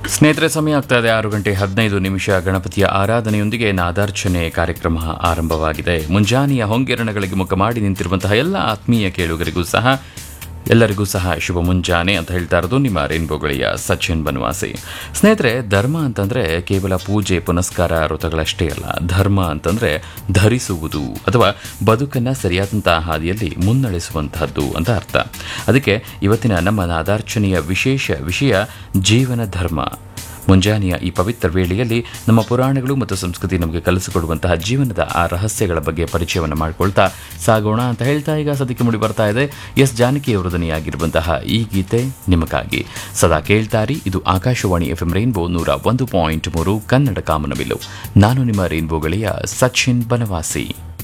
ಸ್ನೇಹಿತರೆ ಸಮಯ ಆಗ್ತಾ ಇದೆ ಆರು ಗಂಟೆ ಹದಿನೈದು ನಿಮಿಷ ಗಣಪತಿಯ ಆರಾಧನೆಯೊಂದಿಗೆ ನಾದಾರ್ಚನೆ ಕಾರ್ಯಕ್ರಮ ಆರಂಭವಾಗಿದೆ ಮುಂಜಾನೆಯ ಹೊಂಗೆರಣಗಳಿಗೆ ಮುಖ ಮಾಡಿ ನಿಂತಿರುವಂತಹ ಎಲ್ಲ ಆತ್ಮೀಯ ಕೇಳುಗರಿಗೂ ಸಹ ಎಲ್ಲರಿಗೂ ಸಹ ಶುಭ ಮುಂಜಾನೆ ಅಂತ ಹೇಳ್ತಾ ಇರೋದು ನಿಮ್ಮ ರೇನ್ಬೋಗಳಿಯ ಸಚಿನ್ ಬನವಾಸಿ ಸ್ನೇಹಿತರೆ ಧರ್ಮ ಅಂತಂದ್ರೆ ಕೇವಲ ಪೂಜೆ ಪುನಸ್ಕಾರ ವ್ರತಗಳಷ್ಟೇ ಅಲ್ಲ ಧರ್ಮ ಅಂತಂದ್ರೆ ಧರಿಸುವುದು ಅಥವಾ ಬದುಕನ್ನ ಸರಿಯಾದಂತಹ ಹಾದಿಯಲ್ಲಿ ಮುನ್ನಡೆಸುವಂತಹದ್ದು ಅಂತ ಅರ್ಥ ಅದಕ್ಕೆ ಇವತ್ತಿನ ನಮ್ಮ ನಾದಾರ್ಚನೆಯ ವಿಶೇಷ ವಿಷಯ ಜೀವನ ಧರ್ಮ ಮುಂಜಾನೆಯ ಈ ಪವಿತ್ರ ವೇಳೆಯಲ್ಲಿ ನಮ್ಮ ಪುರಾಣಗಳು ಮತ್ತು ಸಂಸ್ಕೃತಿ ನಮಗೆ ಕಲಿಸಿಕೊಡುವಂತಹ ಜೀವನದ ಆ ರಹಸ್ಯಗಳ ಬಗ್ಗೆ ಪರಿಚಯವನ್ನು ಮಾಡಿಕೊಳ್ತಾ ಸಾಗೋಣ ಅಂತ ಹೇಳ್ತಾ ಈಗ ಸದ್ಯಕ್ಕೆ ಮುಡಿ ಬರ್ತಾ ಇದೆ ಎಸ್ ಜಾನಕಿ ಅವರ ಧ್ವನಿಯಾಗಿರುವಂತಹ ಈ ಗೀತೆ ನಿಮಗಾಗಿ ಸದಾ ಕೇಳ್ತಾರಿ ಇದು ಆಕಾಶವಾಣಿ ಎಫ್ ಎಂ ರೈನ್ಬೋ ನೂರ ಒಂದು ಪಾಯಿಂಟ್ ಮೂರು ಕನ್ನಡ ಕಾಮನಬಿಲ್ಲು ನಾನು ನಿಮ್ಮ ರೈನ್ಬೋ ಗೆಳೆಯ ಸಚಿನ್ ಬನವಾಸಿ